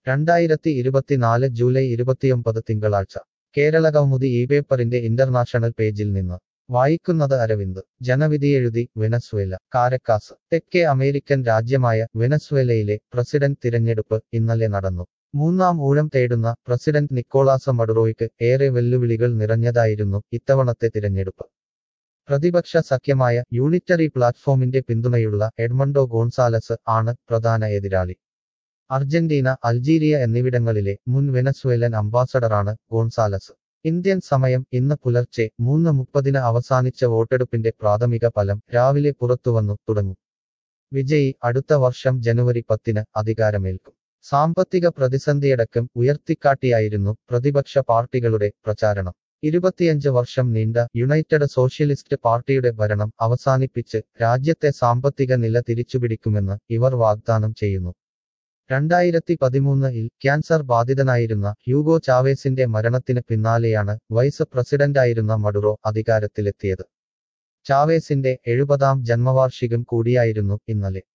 രണ്ടായിരത്തി ഇരുപത്തിനാല് ജൂലൈ ഇരുപത്തിയൊമ്പത് തിങ്കളാഴ്ച കേരള കൗമുദി ഈ പേപ്പറിന്റെ ഇന്റർനാഷണൽ പേജിൽ നിന്ന് വായിക്കുന്നത് അരവിന്ദ് ജനവിധിയെഴുതി വെനസ്വേല കാരക്കാസ് തെക്കേ അമേരിക്കൻ രാജ്യമായ വെനസ്വേലയിലെ പ്രസിഡന്റ് തിരഞ്ഞെടുപ്പ് ഇന്നലെ നടന്നു മൂന്നാം ഊഴം തേടുന്ന പ്രസിഡന്റ് നിക്കോളാസ മഡുറോയ്ക്ക് ഏറെ വെല്ലുവിളികൾ നിറഞ്ഞതായിരുന്നു ഇത്തവണത്തെ തിരഞ്ഞെടുപ്പ് പ്രതിപക്ഷ സഖ്യമായ യൂണിറ്ററി പ്ലാറ്റ്ഫോമിന്റെ പിന്തുണയുള്ള എഡ്മണ്ടോ ഗോൺസാലസ് ആണ് പ്രധാന എതിരാളി അർജന്റീന അൾജീരിയ എന്നിവിടങ്ങളിലെ മുൻ വെനസ്വേലൻ അംബാസഡറാണ് ഗോൺസാലസ് ഇന്ത്യൻ സമയം ഇന്ന് പുലർച്ചെ മൂന്ന് മുപ്പതിന് അവസാനിച്ച വോട്ടെടുപ്പിന്റെ പ്രാഥമിക ഫലം രാവിലെ പുറത്തുവന്നു തുടങ്ങും വിജയി അടുത്ത വർഷം ജനുവരി പത്തിന് അധികാരമേൽക്കും സാമ്പത്തിക പ്രതിസന്ധിയടക്കം ഉയർത്തിക്കാട്ടിയായിരുന്നു പ്രതിപക്ഷ പാർട്ടികളുടെ പ്രചാരണം ഇരുപത്തിയഞ്ച് വർഷം നീണ്ട യുണൈറ്റഡ് സോഷ്യലിസ്റ്റ് പാർട്ടിയുടെ ഭരണം അവസാനിപ്പിച്ച് രാജ്യത്തെ സാമ്പത്തിക നില തിരിച്ചുപിടിക്കുമെന്ന് ഇവർ വാഗ്ദാനം ചെയ്യുന്നു രണ്ടായിരത്തി പതിമൂന്നിൽ ക്യാൻസർ ബാധിതനായിരുന്ന ഹ്യൂഗോ ചാവേസിന്റെ മരണത്തിന് പിന്നാലെയാണ് വൈസ് പ്രസിഡന്റായിരുന്ന മഡുറോ അധികാരത്തിലെത്തിയത് ചാവേസിന്റെ എഴുപതാം ജന്മവാർഷികം കൂടിയായിരുന്നു ഇന്നലെ